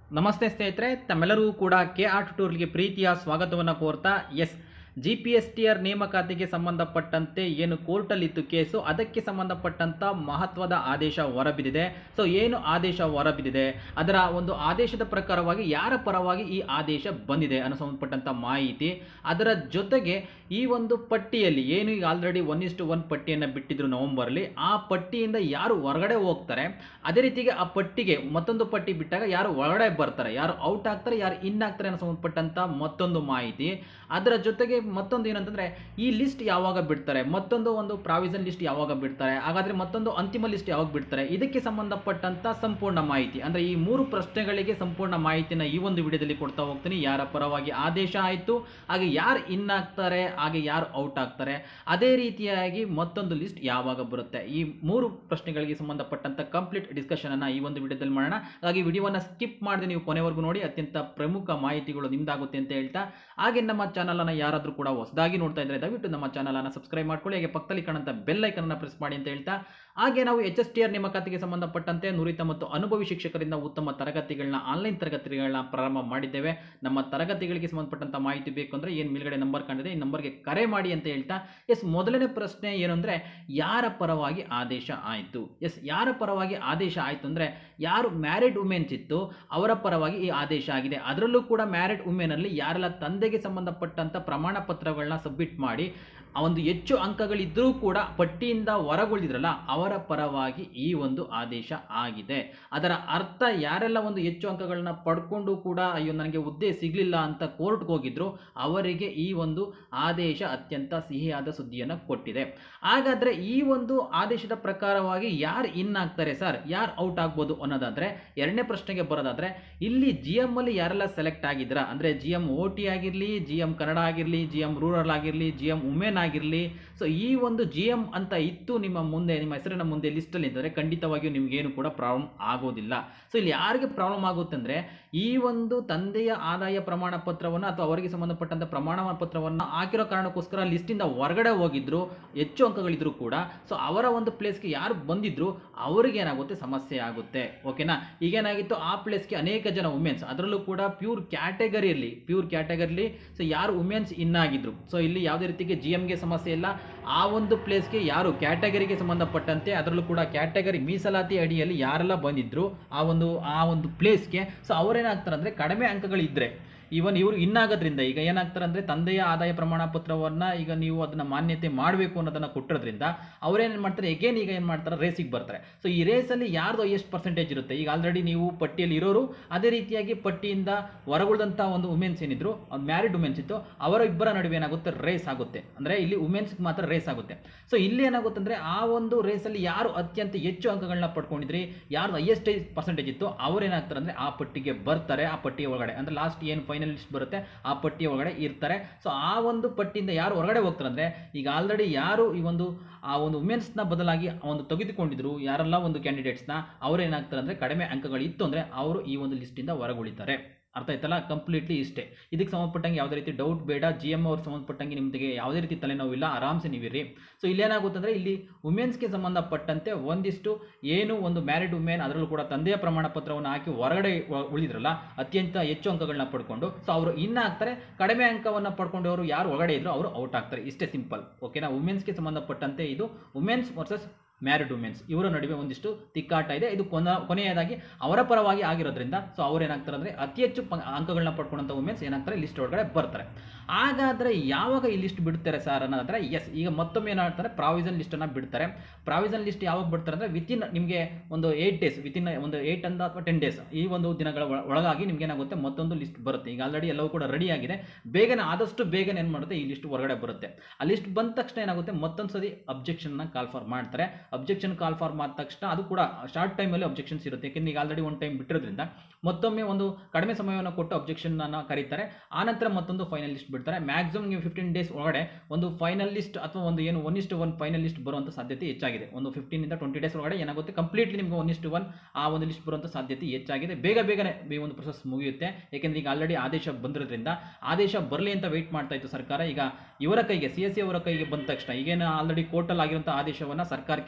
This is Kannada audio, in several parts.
ನಮಸ್ತೆ ಸ್ನೇಹಿತರೆ ತಮ್ಮೆಲ್ಲರಿಗೂ ಕೂಡ ಕೆ ಆರ್ ಟೂರ್ಗೆ ಪ್ರೀತಿಯ ಸ್ವಾಗತವನ್ನು ಕೋರ್ತಾ S G P S T R ನೇಮಕಾತಿಗೆ ಸಂಬಂಧಪಟ್ಟಂತೆ ಏನು ಕೋರ್ಟಲ್ಲಿತ್ತು ಕೇಸು ಅದಕ್ಕೆ ಸಂಬಂಧಪಟ್ಟಂತ ಮಹತ್ವದ ಆದೇಶ ಹೊರಬಿದ್ದಿದೆ ಸೊ ಏನು ಆದೇಶ ಹೊರಬಿದ್ದಿದೆ ಅದರ ಒಂದು ಆದೇಶದ ಪ್ರಕಾರವಾಗಿ ಯಾರ ಪರವಾಗಿ ಈ ಆದೇಶ ಬಂದಿದೆ ಅನ್ನೋ ಸಂಬಂಧಪಟ್ಟಂತ ಮಾಹಿತಿ ಅದರ ಜೊತೆಗೆ ಈ ಒಂದು ಪಟ್ಟಿಯಲ್ಲಿ ಏನು ಈಗ ಆಲ್ರೆಡಿ ಒನ್ ಇಷ್ಟು ಒನ್ ಪಟ್ಟಿಯನ್ನು ಬಿಟ್ಟಿದ್ರು ನವೆಂಬರ್ಲಿ ಆ ಪಟ್ಟಿಯಿಂದ ಯಾರು ಹೊರಗಡೆ ಹೋಗ್ತಾರೆ ಅದೇ ರೀತಿಗೆ ಆ ಪಟ್ಟಿಗೆ ಮತ್ತೊಂದು ಪಟ್ಟಿ ಬಿಟ್ಟಾಗ ಯಾರು ಒಳಗಡೆ ಬರ್ತಾರೆ ಯಾರು ಔಟ್ ಆಗ್ತಾರೆ ಯಾರು ಇನ್ ಆಗ್ತಾರೆ ಅನ್ನೋ ಸಂಬಂಧಪಟ್ಟಂತ ಮತ್ತೊಂದು ಮಾಹಿತಿ ಅದರ ಜೊತೆಗೆ ಮತ್ತೊಂದು ಏನಂತಂದ್ರೆ ಈ ಲಿಸ್ಟ್ ಯಾವಾಗ ಬಿಡ್ತಾರೆ ಮತ್ತೊಂದು ಒಂದು ಪ್ರಾವಿಷನ್ ಲಿಸ್ಟ್ ಯಾವಾಗ ಬಿಡ್ತಾರೆ ಹಾಗಾದ್ರೆ ಮತ್ತೊಂದು ಅಂತಿಮ ಲಿಸ್ಟ್ ಯಾವಾಗ ಬಿಡ್ತಾರೆ ಇದಕ್ಕೆ ಸಂಬಂಧಪಟ್ಟಂತ ಸಂಪೂರ್ಣ ಮಾಹಿತಿ ಅಂದ್ರೆ ಈ ಮೂರು ಪ್ರಶ್ನೆಗಳಿಗೆ ಸಂಪೂರ್ಣ ಮಾಹಿತಿನ ಈ ಒಂದು ವಿಡಿಯೋದಲ್ಲಿ ಕೊಡ್ತಾ ಹೋಗ್ತೀನಿ ಯಾರ ಪರವಾಗಿ ಆದೇಶ ಆಯಿತು ಹಾಗೆ ಯಾರು ಇನ್ ಆಗ್ತಾರೆ ಹಾಗೆ ಯಾರು ಔಟ್ ಆಗ್ತಾರೆ ಅದೇ ರೀತಿಯಾಗಿ ಮತ್ತೊಂದು ಲಿಸ್ಟ್ ಯಾವಾಗ ಬರುತ್ತೆ ಈ ಮೂರು ಪ್ರಶ್ನೆಗಳಿಗೆ ಸಂಬಂಧಪಟ್ಟಂತ ಕಂಪ್ಲೀಟ್ ಡಿಸ್ಕಷನ್ ಅನ್ನ ಈ ಒಂದು ವಿಡಿಯೋದಲ್ಲಿ ಮಾಡೋಣ ಹಾಗಾಗಿ ವಿಡಿಯೋವನ್ನ ಸ್ಕಿಪ್ ಮಾಡದೆ ನೀವು ಕೊನೆವರೆಗೂ ನೋಡಿ ಅತ್ಯಂತ ಪ್ರಮುಖ ಮಾಹಿತಿಗಳು ನಿಮ್ದಾಗುತ್ತೆ ಅಂತ ಹೇಳ್ತಾ ಹಾಗೆ ನಮ್ಮ ಚಾನಲ್ ಅನ್ನ ಯಾರಾದ್ರೂ ಕೂಡ ಹೊಸದಾಗಿ ನೋಡ್ತಾ ಇದ್ರೆ ದಯವಿಟ್ಟು ನಮ್ಮ ಚಾನಲ್ ಅನ್ನ ಸಬ್ಸ್ಕ್ರೈಬ್ ಮಾಡ್ಕೊಳ್ಳಿ ಹಾಗೆ ಪಕ್ಕದಲ್ಲಿ ಕಾಣಂತ ಬೆಲ್ ಐಕನ್ ಅನ್ನ ಪ್ರೆಸ್ ಮಾಡಿ ಅಂತ ಹೇಳ್ತಾ ಹಾಗೆ ನಾವು ಎಚ್ ಎಸ್ ಟಿ ಆರ್ ನೇಮಕಾತಿಗೆ ಸಂಬಂಧಪಟ್ಟಂತೆ ನುರಿತ ಮತ್ತು ಅನುಭವಿ ಶಿಕ್ಷಕರಿಂದ ಉತ್ತಮ ತರಗತಿಗಳನ್ನ ಆನ್ಲೈನ್ ತರಗತಿಗಳನ್ನ ಪ್ರಾರಂಭ ಮಾಡಿದ್ದೇವೆ ನಮ್ಮ ತರಗತಿಗಳಿಗೆ ಸಂಬಂಧಪಟ್ಟಂತ ಮಾಹಿತಿ ಬೇಕು ಅಂದ್ರೆ ಏನು ಮೇಲ್ಗಡೆ ನಂಬರ್ ಕಾಣಿದೆ ಈ ನಂಬರ್ಗೆ ಕರೆ ಮಾಡಿ ಅಂತ ಹೇಳ್ತಾ ಎಸ್ ಮೊದಲನೇ ಪ್ರಶ್ನೆ ಏನು ಅಂದ್ರೆ ಯಾರ ಪರವಾಗಿ ಆದೇಶ ಆಯಿತು ಎಸ್ ಯಾರ ಪರವಾಗಿ ಆದೇಶ ಆಯಿತು ಅಂದ್ರೆ ಯಾರು ಮ್ಯಾರಿಡ್ ವುಮೆನ್ಸ್ ಇತ್ತು ಅವರ ಪರವಾಗಿ ಈ ಆದೇಶ ಆಗಿದೆ ಅದರಲ್ಲೂ ಕೂಡ ಮ್ಯಾರಿಡ್ ವುಮೆನ್ ಅಲ್ಲಿ ಯಾರೆಲ್ಲ ತಂದೆಗೆ ಸಂಬಂಧಪಟ್ಟಂತ ಪ್ರಮಾಣ ಪತ್ರಗಳನ್ನ ಸಬ್ಮಿಟ್ ಮಾಡಿ ಆ ಒಂದು ಹೆಚ್ಚು ಅಂಕಗಳಿದ್ರೂ ಕೂಡ ಪಟ್ಟಿಯಿಂದ ಹೊರಗುಳಿದ್ರಲ್ಲ ಅವರ ಪರವಾಗಿ ಈ ಒಂದು ಆದೇಶ ಆಗಿದೆ ಅದರ ಅರ್ಥ ಯಾರೆಲ್ಲ ಒಂದು ಹೆಚ್ಚು ಅಂಕಗಳನ್ನ ಪಡ್ಕೊಂಡು ಕೂಡ ಅಯ್ಯೋ ನನಗೆ ಹುದ್ದೆ ಸಿಗಲಿಲ್ಲ ಅಂತ ಕೋರ್ಟ್ಗೆ ಹೋಗಿದ್ರು ಅವರಿಗೆ ಈ ಒಂದು ಆದೇಶ ಅತ್ಯಂತ ಸಿಹಿಯಾದ ಸುದ್ದಿಯನ್ನು ಕೊಟ್ಟಿದೆ ಹಾಗಾದ್ರೆ ಈ ಒಂದು ಆದೇಶದ ಪ್ರಕಾರವಾಗಿ ಯಾರು ಇನ್ ಆಗ್ತಾರೆ ಸರ್ ಯಾರು ಔಟ್ ಆಗ್ಬೋದು ಅನ್ನೋದಾದ್ರೆ ಎರಡನೇ ಪ್ರಶ್ನೆಗೆ ಬರೋದಾದ್ರೆ ಇಲ್ಲಿ ಜಿ ಎಂ ಅಲ್ಲಿ ಯಾರೆಲ್ಲ ಸೆಲೆಕ್ಟ್ ಆಗಿದ್ರ ಅಂದ್ರೆ ಜಿ ಎಂ ಓ ಟಿ ಆಗಿರಲಿ ಜಿ ಎಂ ಕನ್ನಡ ಆಗಿರಲಿ ಜಿ ಎಂ ರೂರಲ್ ಆಗಿರಲಿ ಜಿ ಎಂ ವುಮೆನ್ ಆಗಿರಲಿ ಸೊ ಈ ಒಂದು ಜಿ ಎಂ ಅಂತ ಇತ್ತು ನಿಮ್ಮ ಮುಂದೆ ನಿಮ್ಮ ಹೆಸರಿನ ಮುಂದೆ ಲಿಸ್ಟಲ್ಲಿ ಇದ್ದರೆ ಖಂಡಿತವಾಗಿಯೂ ನಿಮಗೇನು ಕೂಡ ಪ್ರಾಬ್ಲಮ್ ಆಗೋದಿಲ್ಲ ಸೊ ಇಲ್ಲಿ ಯಾರಿಗೆ ಪ್ರಾಬ್ಲಮ್ ಆಗುತ್ತೆ ಅಂದರೆ ಈ ಒಂದು ತಂದೆಯ ಆದಾಯ ಪ್ರಮಾಣ ಪತ್ರವನ್ನು ಅಥವಾ ಅವರಿಗೆ ಸಂಬಂಧಪಟ್ಟಂತ ಪ್ರಮಾಣ ಪತ್ರವನ್ನು ಹಾಕಿರೋ ಕಾರಣಕ್ಕೋಸ್ಕರ ಲಿಸ್ಟಿಂದ ಹೊರಗಡೆ ಹೋಗಿದ್ರು ಹೆಚ್ಚು ಅಂಕಗಳಿದ್ರು ಕೂಡ ಸೊ ಅವರ ಒಂದು ಪ್ಲೇಸ್ಗೆ ಯಾರು ಬಂದಿದ್ರು ಅವ್ರಿಗೆ ಏನಾಗುತ್ತೆ ಸಮಸ್ಯೆ ಆಗುತ್ತೆ ಓಕೆನಾ ಈಗೇನಾಗಿತ್ತು ಆ ಪ್ಲೇಸ್ಗೆ ಅನೇಕ ಜನ ವುಮೆನ್ಸ್ ಅದರಲ್ಲೂ ಕೂಡ ಪ್ಯೂರ್ ಕ್ಯಾಟಗರಿಯಲ್ಲಿ ಪ್ಯೂರ್ ಕ್ಯಾಟಗರಿಲಿ ಸೊ ಯಾರು ವುಮೆನ್ಸ್ ಇನ್ ಆಗಿದ್ರು ಸೊ ಇಲ್ಲಿ ಯಾವುದೇ ರೀತಿಗೆ ಜಿ ಎಮ್ಗೆ ಸಮಸ್ಯೆ ಇಲ್ಲ ಆ ಒಂದು ಪ್ಲೇಸ್ಗೆ ಯಾರು ಕ್ಯಾಟಗರಿಗೆ ಸಂಬಂಧಪಟ್ಟಂತೆ ಅದರಲ್ಲೂ ಕೂಡ ಕ್ಯಾಟಗರಿ ಮೀಸಲಾತಿ ಅಡಿಯಲ್ಲಿ ಯಾರೆಲ್ಲ ಬಂದಿದ್ರು ಆ ಒಂದು ಆ ಒಂದು ಪ್ಲೇಸ್ಗೆ ಸೊ ಅವರೇನಾಗ್ತಾರೆ ಅಂದರೆ ಕಡಿಮೆ ಅಂಕಗಳಿದ್ರೆ ಈವನ್ ಇವರು ಇನ್ನಾಗೋದ್ರಿಂದ ಈಗ ಏನಾಗ್ತಾರೆ ಅಂದರೆ ತಂದೆಯ ಆದಾಯ ಪ್ರಮಾಣ ಪತ್ರವನ್ನು ಈಗ ನೀವು ಅದನ್ನು ಮಾನ್ಯತೆ ಮಾಡಬೇಕು ಅನ್ನೋದನ್ನು ಕೊಟ್ಟಿರೋದ್ರಿಂದ ಅವ್ರೇನು ಮಾಡ್ತಾರೆ ಎಗೇನ್ ಈಗ ಏನು ಮಾಡ್ತಾರೆ ರೇಸಿಗೆ ಬರ್ತಾರೆ ಸೊ ಈ ರೇಸಲ್ಲಿ ಯಾರ್ದು ಎಷ್ಟು ಪರ್ಸೆಂಟೇಜ್ ಇರುತ್ತೆ ಈಗ ಆಲ್ರೆಡಿ ನೀವು ಪಟ್ಟಿಯಲ್ಲಿ ಇರೋರು ಅದೇ ರೀತಿಯಾಗಿ ಪಟ್ಟಿಯಿಂದ ಹೊರಗುಳಿದಂಥ ಒಂದು ವುಮೆನ್ಸ್ ಏನಿದ್ರು ಒಂದು ಮ್ಯಾರಿಡ್ ವುಮೆನ್ಸ್ ಇತ್ತು ಅವರ ಇಬ್ಬರ ನಡುವೆ ಏನಾಗುತ್ತೆ ರೇಸ್ ಆಗುತ್ತೆ ಅಂದರೆ ಇಲ್ಲಿ ವುಮೆನ್ಸ್ಗೆ ಮಾತ್ರ ರೇಸ್ ಆಗುತ್ತೆ ಸೊ ಇಲ್ಲಿ ಏನಾಗುತ್ತೆ ಅಂದರೆ ಆ ಒಂದು ರೇಸಲ್ಲಿ ಯಾರು ಅತ್ಯಂತ ಹೆಚ್ಚು ಅಂಕಗಳನ್ನ ಪಡ್ಕೊಂಡಿದ್ರಿ ಯಾರ್ದು ಹೈಯೆಸ್ಟ್ ಪರ್ಸೆಂಟೇಜ್ ಇತ್ತು ಅವ್ರೇನಾಗ್ತಾರೆ ಅಂದರೆ ಆ ಪಟ್ಟಿಗೆ ಬರ್ತಾರೆ ಆ ಪಟ್ಟಿಯ ಒಳಗಡೆ ಅಂದರೆ ಲಾಸ್ಟ್ ಏನು ಫೈನಲ್ ಲಿಸ್ಟ್ ಬರುತ್ತೆ ಆ ಪಟ್ಟಿಯ ಒಳಗಡೆ ಇರ್ತಾರೆ ಸೊ ಆ ಒಂದು ಪಟ್ಟಿಯಿಂದ ಯಾರು ಹೊರಗಡೆ ಹೋಗ್ತಾರೆ ಅಂದರೆ ಈಗ ಆಲ್ರೆಡಿ ಯಾರು ಈ ಒಂದು ಆ ಒಂದು ವುಮೆನ್ಸ್ನ ಬದಲಾಗಿ ಆ ಒಂದು ತೆಗೆದುಕೊಂಡಿದ್ರು ಯಾರೆಲ್ಲ ಒಂದು ಕ್ಯಾಂಡಿಡೇಟ್ಸ್ನ ಅವ್ರು ಏನಾಗ್ತಾರೆ ಅಂದರೆ ಕಡಿಮೆ ಅಂಕಗಳು ಇತ್ತು ಅಂದರೆ ಅವರು ಈ ಒಂದು ಲಿಸ್ಟಿಂದ ಹೊರಗುಳಿತಾರೆ ಅರ್ಥ ಆಯ್ತಲ್ಲ ಕಂಪ್ಲೀಟ್ಲಿ ಇಷ್ಟೇ ಇದಕ್ಕೆ ಸಂಬಂಧಪಟ್ಟಂಗೆ ಯಾವುದೇ ರೀತಿ ಡೌಟ್ ಬೇಡ ಜಿ ಎಮ್ ಅವ್ರಿಗೆ ಸಂಬಂಧಪಟ್ಟಂಗೆ ನಿಮಗೆ ಯಾವುದೇ ರೀತಿ ತಲೆನೋವಿಲ್ಲ ಆರಾಮ್ಸೆ ನೀವಿರಿ ಸೊ ಇಲ್ಲಿ ಏನಾಗುತ್ತೆ ಅಂದರೆ ಇಲ್ಲಿ ವುಮೆನ್ಸ್ಗೆ ಸಂಬಂಧಪಟ್ಟಂತೆ ಒಂದಿಷ್ಟು ಏನು ಒಂದು ಮ್ಯಾರಿಡ್ ವುಮೆನ್ ಅದರಲ್ಲೂ ಕೂಡ ತಂದೆಯ ಪ್ರಮಾಣ ಪತ್ರವನ್ನು ಹಾಕಿ ಹೊರಗಡೆ ಉ- ಉಳಿದ್ರಲ್ಲ ಅತ್ಯಂತ ಹೆಚ್ಚು ಅಂಕಗಳನ್ನ ಪಡ್ಕೊಂಡು ಸೊ ಅವರು ಇನ್ನ ಆಗ್ತಾರೆ ಕಡಿಮೆ ಅಂಕವನ್ನು ಪಡ್ಕೊಂಡವರು ಯಾರು ಒಳಗಡೆ ಇದ್ರು ಅವರು ಔಟ್ ಆಗ್ತಾರೆ ಇಷ್ಟೇ ಸಿಂಪಲ್ ಓಕೆನಾ ವುಮೆನ್ಸ್ಗೆ ಸಂಬಂಧಪಟ್ಟಂತೆ ಇದು ವುಮೆನ್ಸ್ ವರ್ಸಸ್ ಮ್ಯಾರಿಡ್ ವುಮೆನ್ಸ್ ಇವರ ನಡುವೆ ಒಂದಿಷ್ಟು ತಿಕ್ಕಾಟ ಇದೆ ಇದು ಕೊನ ಕೊನೆಯದಾಗಿ ಅವರ ಪರವಾಗಿ ಆಗಿರೋದ್ರಿಂದ ಸೊ ಅವ್ರು ಏನಾಗ್ತಾರೆ ಅಂದರೆ ಅತಿ ಹೆಚ್ಚು ಪ- ಅಂಕಗಳನ್ನ ಪಡ್ಕೊಂಡಂಥ ವುಮೆನ್ಸ್ ಏನಾಗ್ತಾರೆ ಲಿಸ್ಟ್ ಒಳಗಡೆ ಬರ್ತಾರೆ ಹಾಗಾದರೆ ಯಾವಾಗ ಈ ಲಿಸ್ಟ್ ಬಿಡ್ತಾರೆ ಸರ್ ಅನ್ನೋದಾದ್ರೆ ಎಸ್ ಈಗ ಮತ್ತೊಮ್ಮೆ ಏನಾಗ್ತಾರೆ ಪ್ರಾವಿಷನ್ ಲಿಸ್ಟನ್ನು ಬಿಡ್ತಾರೆ ಪ್ರಾವಿಷನ್ ಲಿಸ್ಟ್ ಯಾವಾಗ ಬಿಡ್ತಾರೆ ಅಂದರೆ ವಿತಿನ್ ನಿಮಗೆ ಒಂದು ಏಯ್ಟ್ ಡೇಸ್ ವಿತಿನ್ ಒಂದು ಏಯ್ಟ್ ಅಂದ ಅಥವಾ ಟೆನ್ ಡೇಸ್ ಈ ಒಂದು ದಿನಗಳ ಒಳ- ಒಳಗಾಗಿ ನಿಮ್ಗೆ ಏನಾಗುತ್ತೆ ಮತ್ತೊಂದು ಲಿಸ್ಟ್ ಬರುತ್ತೆ ಈಗ ಆಲ್ರೆಡಿ ಎಲ್ಲವೂ ಕೂಡ ರೆಡಿ ಆಗಿದೆ ಬೇಗನೆ ಆದಷ್ಟು ಬೇಗನೆ ಏನು ಮಾಡುತ್ತೆ ಈ ಲಿಸ್ಟ್ ಹೊರಗಡೆ ಬರುತ್ತೆ ಆ ಲಿಸ್ಟ್ ಬಂದ ತಕ್ಷಣ ಏನಾಗುತ್ತೆ ಮತ್ತೊಂದು ಸರಿ ಅಬ್ಜೆಕ್ಷನ್ನ ಕಾಲ್ ಫಾರ್ ಮಾಡ್ತಾರೆ ಅಬ್ಜೆಕ್ಷನ್ ಕಾಲ್ ಫಾರ್ ಮಾಡಿದ ತಕ್ಷಣ ಅದು ಕೂಡ ಶಾರ್ಟ್ ಟೈಮಲ್ಲಿ ಅಬ್ಜೆಕ್ಷನ್ಸ್ ಇರುತ್ತೆ ಯಾಕೆಂದ್ರೆ ಈಗ ಆಲ್ರೆಡಿ ಒಂದು ಟೈಮ್ ಬಿಟ್ಟಿರೋದ್ರಿಂದ ಮತ್ತೊಮ್ಮೆ ಒಂದು ಕಡಿಮೆ ಸಮಯವನ್ನು ಕೊಟ್ಟು ಅಬ್ಜೆಕ್ಷನ್ ಅನ್ನ ಕರೀತಾರೆ ಆನಂತರ ಮತ್ತೊಂದು ಫೈನಲ್ ಲಿಸ್ಟ್ ಬಿಡ್ತಾರೆ ಮ್ಯಾಕ್ಸಿಮಮ್ ನೀವು ಫಿಫ್ಟೀನ್ ಡೇಸ್ ಒಳಗಡೆ ಒಂದು ಫೈನಲ್ ಲಿಸ್ಟ್ ಅಥವಾ ಒಂದು ಏನು ಒನ್ ಇಷ್ಟು ಒನ್ ಫೈನಲ್ ಲಿಸ್ಟ್ ಬರುವಂಥ ಸಾಧ್ಯತೆ ಹೆಚ್ಚಾಗಿದೆ ಒಂದು ಫಿಫ್ಟೀನ್ ಇಂದ ಟ್ವೆಂಟಿ ಡೇಸ್ ಒಳಗಡೆ ಏನಾಗುತ್ತೆ ಕಂಪ್ಲೀಟ್ಲಿ ನಿಮಗೆ ಒನ್ ಇಷ್ಟು ಒನ್ ಆ ಒಂದು ಲಿಸ್ಟ್ ಬರುವಂಥ ಸಾಧ್ಯತೆ ಹೆಚ್ಚಾಗಿದೆ ಬೇಗ ಬೇಗನೆ ಈ ಒಂದು ಪ್ರೊಸೆಸ್ ಮುಗಿಯುತ್ತೆ ಯಾಕೆಂದ್ರೆ ಈಗ ಆಲ್ರೆಡಿ ಆದೇಶ ಬಂದಿರೋದ್ರಿಂದ ಆದೇಶ ಬರಲಿ ಅಂತ ವೆಯ್ಟ್ ಮಾಡ್ತಾ ಇತ್ತು ಸರ್ಕಾರ ಈಗ ಇವರ ಕೈಗೆ ಸಿ ಎಸ್ ಸಿ ಅವರ ಕೈಗೆ ಬಂದ ತಕ್ಷಣ ಈಗೇನು ಆಲ್ರೆಡಿ ಕೋರ್ಟಲ್ ಆಗಿರುವಂಥ ಆದೇಶವನ್ನು ಸರ್ಕಾರಕ್ಕೆ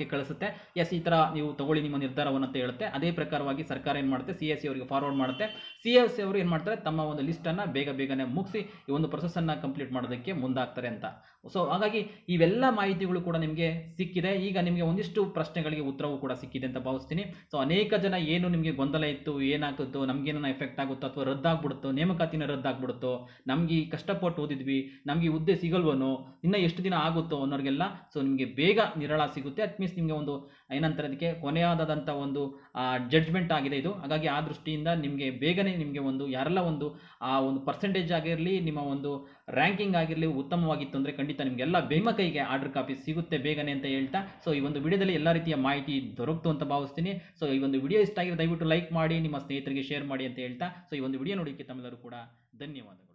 ಕಳಿಸುತ್ತೆ ಎಸ್ ಈ ಥರ ನೀವು ತಗೊಳ್ಳಿ ನಿಮ್ಮ ನಿರ್ಧಾರವನ್ನು ಅಂತ ಹೇಳುತ್ತೆ ಅದೇ ಪ್ರಕಾರವಾಗಿ ಸರ್ಕಾರ ಏನು ಮಾಡುತ್ತೆ ಸಿ ಎಸ್ ಸಿ ಅವರಿಗೆ ಫಾರ್ವರ್ಡ್ ಮಾಡುತ್ತೆ ಸಿ ಎಸ್ ಸಿ ಅವರು ಏನು ಮಾಡ್ತಾರೆ ತಮ್ಮ ಒಂದು ಲಿಸ್ಟನ್ನು ಬೇಗ ಬೇಗನೆ ಮುಗಿಸಿ ಈ ಒಂದು ಪ್ರೊಸೆಸನ್ನು ಕಂಪ್ಲೀಟ್ ಮಾಡೋದಕ್ಕೆ ಮುಂದಾಗ್ತಾರೆ ಅಂತ ಸೊ ಹಾಗಾಗಿ ಇವೆಲ್ಲ ಮಾಹಿತಿಗಳು ಕೂಡ ನಿಮಗೆ ಸಿಕ್ಕಿದೆ ಈಗ ನಿಮಗೆ ಒಂದಿಷ್ಟು ಪ್ರಶ್ನೆಗಳಿಗೆ ಉತ್ತರವೂ ಕೂಡ ಸಿಕ್ಕಿದೆ ಅಂತ ಭಾವಿಸ್ತೀನಿ ಸೊ ಅನೇಕ ಜನ ಏನು ನಿಮಗೆ ಗೊಂದಲ ಇತ್ತು ಏನಾಗುತ್ತೋ ನಮಗೇನೋ ಎಫೆಕ್ಟ್ ಆಗುತ್ತೋ ಅಥವಾ ರದ್ದಾಗ್ಬಿಡುತ್ತೋ ನೇಮಕಾತಿನ ರದ್ದಾಗ್ಬಿಡುತ್ತೋ ನಮಗೆ ಈ ಕಷ್ಟಪಟ್ಟು ಓದಿದ್ವಿ ನಮಗೆ ಈ ಹುದ್ದೆ ಸಿಗಲ್ವನೋ ಇನ್ನು ಎಷ್ಟು ದಿನ ಆಗುತ್ತೋ ಅನ್ನೋರಿಗೆಲ್ಲ ಸೊ ನಿಮಗೆ ಬೇಗ ನಿರಳ ಸಿಗುತ್ತೆ ಅಟ್ ಮೀನ್ಸ್ ನಿಮಗೆ ಒಂದು ಏನಂತಾರೆ ಅದಕ್ಕೆ ಕೊನೆಯಾದಂಥ ಒಂದು ಜಡ್ಜ್ಮೆಂಟ್ ಆಗಿದೆ ಇದು ಹಾಗಾಗಿ ಆ ದೃಷ್ಟಿಯಿಂದ ನಿಮಗೆ ಬೇಗನೆ ನಿಮಗೆ ಒಂದು ಯಾರೆಲ್ಲ ಒಂದು ಆ ಒಂದು ಪರ್ಸೆಂಟೇಜ್ ಆಗಿರಲಿ ನಿಮ್ಮ ಒಂದು ರ್ಯಾಂಕಿಂಗ್ ಆಗಿರಲಿ ಉತ್ತಮವಾಗಿತ್ತು ಅಂದರೆ ಖಂಡಿತ ನಿಮಗೆಲ್ಲ ಬೇಮ ಕೈಗೆ ಆರ್ಡರ್ ಕಾಪಿ ಸಿಗುತ್ತೆ ಬೇಗನೆ ಅಂತ ಹೇಳ್ತಾ ಸೊ ಈ ಒಂದು ವಿಡಿಯೋದಲ್ಲಿ ಎಲ್ಲ ರೀತಿಯ ಮಾಹಿತಿ ದೊರಕ್ತು ಅಂತ ಭಾವಿಸ್ತೀನಿ ಸೊ ಈ ಒಂದು ವಿಡಿಯೋ ಇಷ್ಟ ಆಗಿದೆ ದಯವಿಟ್ಟು ಲೈಕ್ ಮಾಡಿ ನಿಮ್ಮ ಸ್ನೇಹಿತರಿಗೆ ಶೇರ್ ಮಾಡಿ ಅಂತ ಹೇಳ್ತಾ ಸೊ ಈ ಒಂದು ವಿಡಿಯೋ ನೋಡೋಕ್ಕೆ ತಮ್ಮೆಲ್ಲರೂ ಕೂಡ ಧನ್ಯವಾದಗಳು